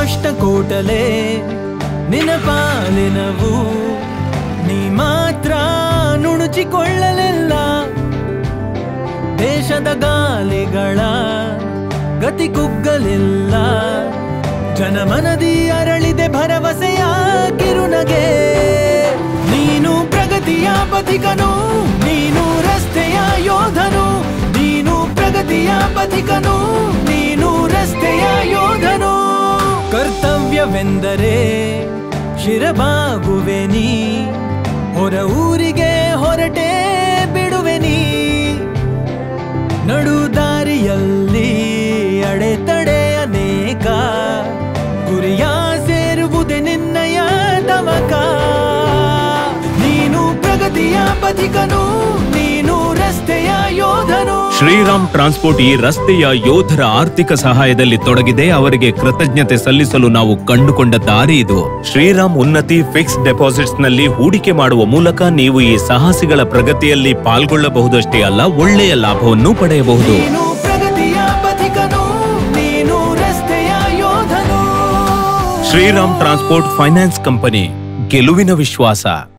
ಅಷ್ಟ ಕೋಟಲೆ ನಿನ ಪಾಲಿನವು ನೀ ಮಾತ್ರ ನುಣುಚಿಕೊಳ್ಳಲಿಲ್ಲ ದೇಶದ ಗಾಲಿಗಳ ಗತಿ ಕುಗ್ಗಲಿಲ್ಲ ಜನಮನದಿ ಅರಳಿದೆ ಭರವಸೆಯ ಕಿರುನಗೆ ನೀನು ಪ್ರಗತಿಯ ಪಥಿಕನು ನೀನು ರಸ್ತೆಯ ಯೋಧನು ನೀನು ಪ್ರಗತಿಯ ಪಥಿಕನು ನೀನು ರಸ್ತೆಯ ಯೋಧನು ಕರ್ತವ್ಯವೆಂದರೆ ಶಿರಬಾಗುವೆ ನೀ ಹೊರ ಊರಿಗೆ ಹೊರಟೇ ಬಿಡುವೆ ನೀ ನಡು ದಾರಿಯಲ್ಲಿ ಅಡೆತಡೆ ಅನೇಕ ಗುರಿಯ ಸೇರುವುದೇ ನಿನ್ನಯ ತವಕ ನೀನು ಪ್ರಗತಿಯ ಪಥಿಕನು ನೀನು ರಸ್ತೆಯ ಯೋಧನು ಶ್ರೀರಾಮ್ ಟ್ರಾನ್ಸ್ಪೋರ್ಟ್ ಈ ರಸ್ತೆಯ ಯೋಧರ ಆರ್ಥಿಕ ಸಹಾಯದಲ್ಲಿ ತೊಡಗಿದೆ ಅವರಿಗೆ ಕೃತಜ್ಞತೆ ಸಲ್ಲಿಸಲು ನಾವು ಕಂಡುಕೊಂಡ ದಾರಿ ಇದು ಶ್ರೀರಾಮ್ ಉನ್ನತಿ ಫಿಕ್ಸ್ ಡೆಪಾಸಿಟ್ಸ್ ನಲ್ಲಿ ಹೂಡಿಕೆ ಮಾಡುವ ಮೂಲಕ ನೀವು ಈ ಸಾಹಸಿಗಳ ಪ್ರಗತಿಯಲ್ಲಿ ಪಾಲ್ಗೊಳ್ಳಬಹುದಷ್ಟೇ ಅಲ್ಲ ಒಳ್ಳೆಯ ಲಾಭವನ್ನು ಪಡೆಯಬಹುದು ನೀನು ಪ್ರಗತಿಯ ಪಥಿಕನು ನೀನು ರಸ್ತೆಯ ಯೋಧನು ಶ್ರೀರಾಮ್ ಟ್ರಾನ್ಸ್ಪೋರ್ಟ್ ಫೈನಾನ್ಸ್ ಕಂಪನಿ ಗೆಲುವಿನ ವಿಶ್ವಾಸ